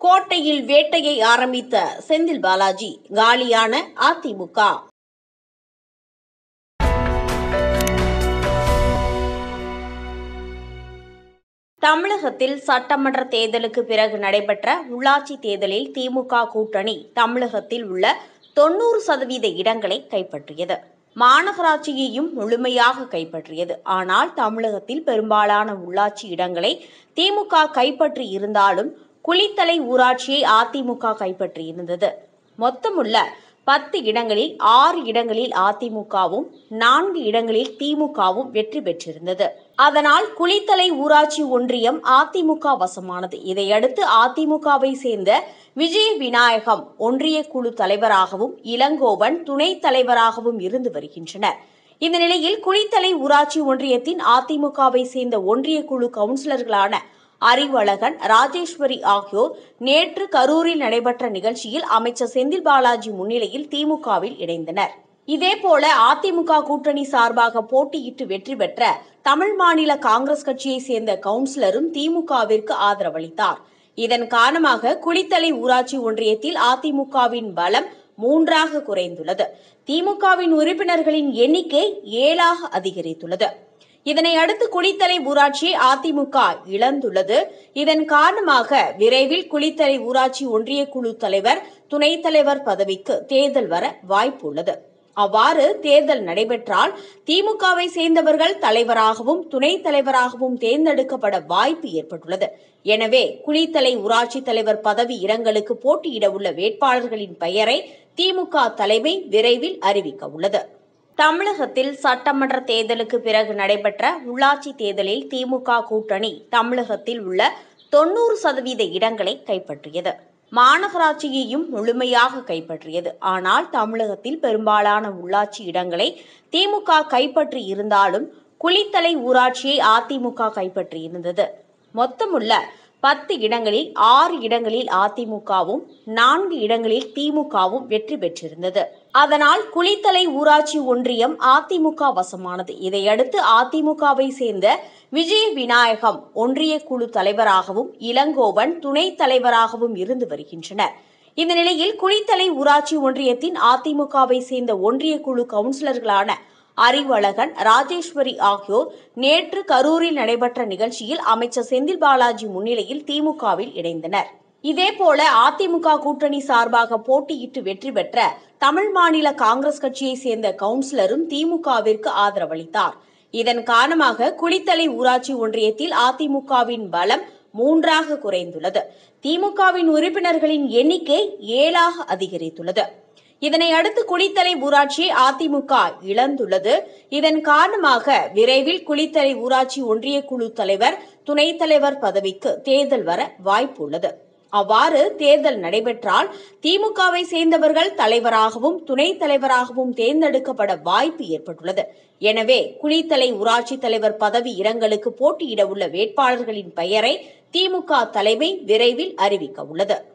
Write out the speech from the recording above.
கோட்டையில் வேட்டையை ஆரம்பித்த செந்தில் பாலாஜி காலியான அதிமுக தமிழகத்தில் சட்டமன்ற தேர்தலுக்கு பிறகு நடைபெற்ற உள்ளாட்சி தேர்தலில் திமுக கூட்டணி தமிழகத்தில் உள்ள தொன்னூறு சதவீத இடங்களை கைப்பற்றியது மாநகராட்சியையும் முழுமையாக கைப்பற்றியது ஆனால் தமிழகத்தில் பெரும்பாலான உள்ளாட்சி இடங்களை திமுக கைப்பற்றி இருந்தாலும் குளித்தலை ஊராட்சியை அதிமுக கைப்பற்றியிருந்தது மொத்தமுள்ள பத்து இடங்களில் ஆறு இடங்களில் அதிமுகவும் நான்கு இடங்களில் திமுகவும் வெற்றி பெற்றிருந்தது அதனால் குளித்தலை ஊராட்சி ஒன்றியம் அதிமுக வசமானது இதையடுத்து அதிமுகவை சேர்ந்த விஜய விநாயகம் ஒன்றிய குழு தலைவராகவும் இளங்கோவன் துணைத் தலைவராகவும் இருந்து வருகின்றனர் இந்த நிலையில் குளித்தலை ஊராட்சி ஒன்றியத்தின் அதிமுகவை சேர்ந்த ஒன்றிய குழு கவுன்சிலர்களான அறிவழகன் ராஜேஸ்வரி ஆகியோர் நேற்று கரூரில் நடைபெற்ற நிகழ்ச்சியில் அமைச்சர் செந்தில் பாலாஜி முன்னிலையில் திமுகவில் இணைந்தனர் இதேபோல அதிமுக கூட்டணி சார்பாக போட்டியிட்டு வெற்றி பெற்ற தமிழ் மாநில காங்கிரஸ் கட்சியை சேர்ந்த கவுன்சிலரும் திமுகவிற்கு ஆதரவளித்தார் இதன் காரணமாக குளித்தலை ஊராட்சி ஒன்றியத்தில் அதிமுகவின் பலம் மூன்றாக குறைந்துள்ளது திமுகவின் உறுப்பினர்களின் எண்ணிக்கை ஏழாக அதிகரித்துள்ளது இதனை அடுத்து குளித்தலை ஊராட்சியை அதிமுக இழந்துள்ளது இதன் காரணமாக விரைவில் குளித்தலை ஊராட்சி ஒன்றிய குழு தலைவர் துணைத் தலைவர் பதவிக்கு தேர்தல் வர வாய்ப்பு உள்ளது அவ்வாறு தேர்தல் நடைபெற்றால் திமுகவை சேர்ந்தவர்கள் தலைவராகவும் துணைத் தலைவராகவும் தேர்ந்தெடுக்கப்பட வாய்ப்பு ஏற்பட்டுள்ளது எனவே குளித்தலை ஊராட்சி தலைவர் பதவி இடங்களுக்கு போட்டியிட உள்ள வேட்பாளர்களின் பெயரை திமுக தலைமை விரைவில் அறிவிக்க உள்ளது தமிழகத்தில் சட்டமன்ற தேர்தலுக்கு பிறகு நடைபெற்ற உள்ளாட்சி தேர்தலில் திமுக கூட்டணி தமிழகத்தில் உள்ள தொன்னூறு சதவீத இடங்களை கைப்பற்றியது மாநகராட்சியையும் முழுமையாக கைப்பற்றியது ஆனால் தமிழகத்தில் பெரும்பாலான உள்ளாட்சி இடங்களை திமுக கைப்பற்றி இருந்தாலும் குளித்தலை ஊராட்சியை அதிமுக கைப்பற்றியிருந்தது மொத்தமுள்ள பத்து இடங்களில் ஆறு இடங்களில் அதிமுகவும் நான்கு இடங்களில் திமுகவும் வெற்றி பெற்றிருந்தது அதனால் குளித்தலை ஊராட்சி ஒன்றியம் அதிமுக வசமானது இதையடுத்து அதிமுகவை சேர்ந்த விஜய விநாயகம் ஒன்றிய குழு தலைவராகவும் இளங்கோவன் துணைத் தலைவராகவும் இருந்து வருகின்றனர் இந்த நிலையில் குளித்தலை ஊராட்சி ஒன்றியத்தின் அதிமுகவை சேர்ந்த ஒன்றிய குழு கவுன்சிலர்களான அறிவழகன் ராஜேஸ்வரி ஆகியோர் நேற்று கரூரில் நடைபெற்ற நிகழ்ச்சியில் அமைச்சர் செந்தில் பாலாஜி முன்னிலையில் திமுகவில் இணைந்தனர் இதேபோல அதிமுக கூட்டணி சார்பாக போட்டியிட்டு வெற்றி பெற்ற தமிழ் மாநில காங்கிரஸ் கட்சியை சேர்ந்த கவுன்சிலரும் திமுகவிற்கு ஆதரவளித்தார் இதன் காரணமாக குளித்தலை ஊராட்சி ஒன்றியத்தில் அதிமுகவின் பலம் மூன்றாக குறைந்துள்ளது திமுகவின் உறுப்பினர்களின் எண்ணிக்கை ஏழாக அதிகரித்துள்ளது இதனை அடுத்து குளித்தலை ஊராட்சியை அதிமுக இழந்துள்ளது இதன் காரணமாக விரைவில் குளித்தலை ஊராட்சி ஒன்றிய குழு தலைவர் துணைத் தலைவர் பதவிக்கு தேர்தல் வர வாய்ப்பு உள்ளது அவ்வாறு தேர்தல் நடைபெற்றால் திமுகவை சேர்ந்தவர்கள் தலைவராகவும் துணைத் தலைவராகவும் தேர்ந்தெடுக்கப்பட வாய்ப்பு ஏற்பட்டுள்ளது எனவே குளித்தலை ஊராட்சி தலைவர் பதவி இடங்களுக்கு போட்டியிட உள்ள வேட்பாளர்களின் பெயரை திமுக தலைமை விரைவில் அறிவிக்க உள்ளது